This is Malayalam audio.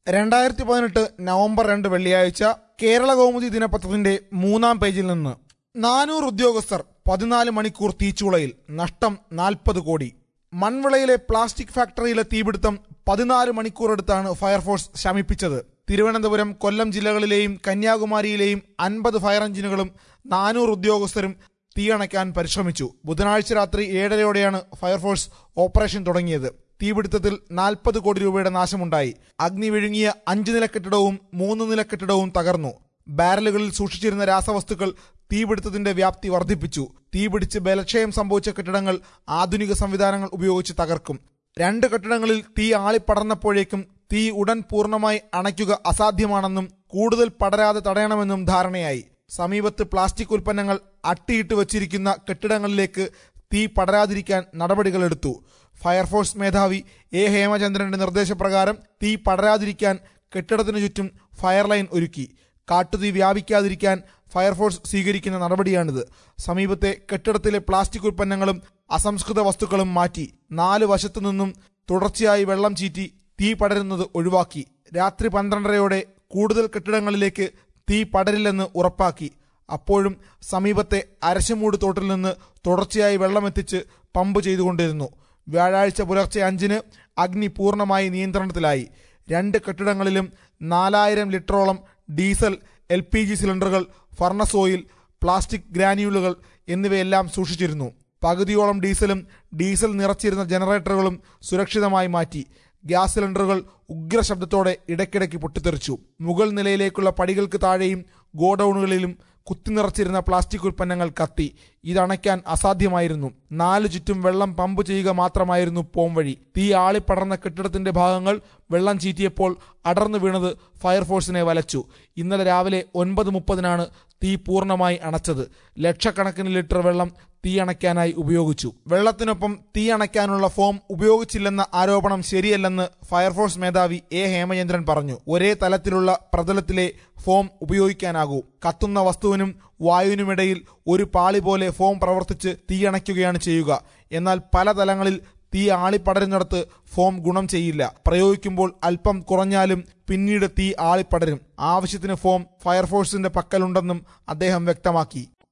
രണ്ടായിരത്തി പതിനെട്ട് നവംബർ രണ്ട് വെള്ളിയാഴ്ച കേരള കൗമുദി ദിനപത്രത്തിന്റെ മൂന്നാം പേജിൽ നിന്ന് നാനൂറ് ഉദ്യോഗസ്ഥർ പതിനാല് മണിക്കൂർ തീച്ചുളയിൽ നഷ്ടം നാൽപ്പത് കോടി മൺവിളയിലെ പ്ലാസ്റ്റിക് ഫാക്ടറിയിലെ തീപിടുത്തം പതിനാല് മണിക്കൂറെടുത്താണ് ഫയർഫോഴ്സ് ശമിപ്പിച്ചത് തിരുവനന്തപുരം കൊല്ലം ജില്ലകളിലെയും കന്യാകുമാരിയിലെയും അൻപത് ഫയർ എഞ്ചിനുകളും നാനൂറ് ഉദ്യോഗസ്ഥരും തീയണയ്ക്കാൻ പരിശ്രമിച്ചു ബുധനാഴ്ച രാത്രി ഏഴരയോടെയാണ് ഫയർഫോഴ്സ് ഓപ്പറേഷൻ തുടങ്ങിയത് തീപിടുത്തത്തിൽ നാൽപ്പത് കോടി രൂപയുടെ നാശമുണ്ടായി അഗ്നി വിഴുങ്ങിയ അഞ്ച് നില കെട്ടിടവും മൂന്ന് നില കെട്ടിടവും തകർന്നു ബാരലുകളിൽ സൂക്ഷിച്ചിരുന്ന രാസവസ്തുക്കൾ തീപിടുത്തത്തിന്റെ വ്യാപ്തി വർദ്ധിപ്പിച്ചു തീപിടിച്ച് ബലക്ഷയം സംഭവിച്ച കെട്ടിടങ്ങൾ ആധുനിക സംവിധാനങ്ങൾ ഉപയോഗിച്ച് തകർക്കും രണ്ട് കെട്ടിടങ്ങളിൽ തീ ആളിപ്പടർന്നപ്പോഴേക്കും തീ ഉടൻ പൂർണ്ണമായി അണയ്ക്കുക അസാധ്യമാണെന്നും കൂടുതൽ പടരാതെ തടയണമെന്നും ധാരണയായി സമീപത്ത് പ്ലാസ്റ്റിക് ഉൽപ്പന്നങ്ങൾ അട്ടിയിട്ട് വച്ചിരിക്കുന്ന കെട്ടിടങ്ങളിലേക്ക് തീ പടരാതിരിക്കാൻ നടപടികളെടുത്തു ഫയർഫോഴ്സ് മേധാവി എ ഹേമചന്ദ്രന്റെ നിർദ്ദേശപ്രകാരം തീ പടരാതിരിക്കാൻ കെട്ടിടത്തിനു ചുറ്റും ഫയർ ലൈൻ ഒരുക്കി കാട്ടുതീ വ്യാപിക്കാതിരിക്കാൻ ഫയർഫോഴ്സ് സ്വീകരിക്കുന്ന നടപടിയാണിത് സമീപത്തെ കെട്ടിടത്തിലെ പ്ലാസ്റ്റിക് ഉൽപ്പന്നങ്ങളും അസംസ്കൃത വസ്തുക്കളും മാറ്റി നാല് വശത്തു നിന്നും തുടർച്ചയായി വെള്ളം ചീറ്റി തീ പടരുന്നത് ഒഴിവാക്കി രാത്രി പന്ത്രണ്ടരയോടെ കൂടുതൽ കെട്ടിടങ്ങളിലേക്ക് തീ പടരില്ലെന്ന് ഉറപ്പാക്കി അപ്പോഴും സമീപത്തെ അരശമൂട് തോട്ടിൽ നിന്ന് തുടർച്ചയായി വെള്ളമെത്തിച്ച് പമ്പ് ചെയ്തുകൊണ്ടിരുന്നു വ്യാഴാഴ്ച പുലർച്ചെ അഞ്ചിന് അഗ്നി പൂർണ്ണമായി നിയന്ത്രണത്തിലായി രണ്ട് കെട്ടിടങ്ങളിലും നാലായിരം ലിറ്ററോളം ഡീസൽ എൽ പി ജി സിലിണ്ടറുകൾ ഫർണസ് ഓയിൽ പ്ലാസ്റ്റിക് ഗ്രാന്യൂളുകൾ എന്നിവയെല്ലാം സൂക്ഷിച്ചിരുന്നു പകുതിയോളം ഡീസലും ഡീസൽ നിറച്ചിരുന്ന ജനറേറ്ററുകളും സുരക്ഷിതമായി മാറ്റി ഗ്യാസ് സിലിണ്ടറുകൾ ഉഗ്രശബ്ദത്തോടെ ഇടയ്ക്കിടയ്ക്ക് പൊട്ടിത്തെറിച്ചു മുകൾ നിലയിലേക്കുള്ള പടികൾക്ക് താഴെയും ഗോഡൌണുകളിലും കുത്തിനിറച്ചിരുന്ന പ്ലാസ്റ്റിക് ഉൽപ്പന്നങ്ങൾ കത്തി ഇതണയ്ക്കാൻ അസാധ്യമായിരുന്നു നാലു ചുറ്റും വെള്ളം പമ്പ് ചെയ്യുക മാത്രമായിരുന്നു പോംവഴി തീ ആളിപ്പടർന്ന കെട്ടിടത്തിന്റെ ഭാഗങ്ങൾ വെള്ളം ചീറ്റിയപ്പോൾ അടർന്നു വീണത് ഫയർഫോഴ്സിനെ വലച്ചു ഇന്നലെ രാവിലെ ഒൻപത് മുപ്പതിനാണ് തീ പൂർണ്ണമായി അണച്ചത് ലക്ഷക്കണക്കിന് ലിറ്റർ വെള്ളം തീ അണയ്ക്കാനായി ഉപയോഗിച്ചു വെള്ളത്തിനൊപ്പം തീ അണയ്ക്കാനുള്ള ഫോം ഉപയോഗിച്ചില്ലെന്ന ആരോപണം ശരിയല്ലെന്ന് ഫയർഫോഴ്സ് മേധാവി എ ഹേമചന്ദ്രൻ പറഞ്ഞു ഒരേ തലത്തിലുള്ള പ്രതലത്തിലെ ഫോം ഉപയോഗിക്കാനാകൂ കത്തുന്ന വസ്തുവിനും വായുവിനുമിടയിൽ ഒരു പാളി പോലെ ഫോം പ്രവർത്തിച്ച് തീയണയ്ക്കുകയാണ് ചെയ്യുക എന്നാൽ പല തലങ്ങളിൽ തീ ആളിപ്പടരുന്നിടത്ത് ഫോം ഗുണം ചെയ്യില്ല പ്രയോഗിക്കുമ്പോൾ അല്പം കുറഞ്ഞാലും പിന്നീട് തീ ആളിപ്പടരും ആവശ്യത്തിന് ഫോം ഫയർഫോഴ്സിന്റെ പക്കലുണ്ടെന്നും അദ്ദേഹം വ്യക്തമാക്കി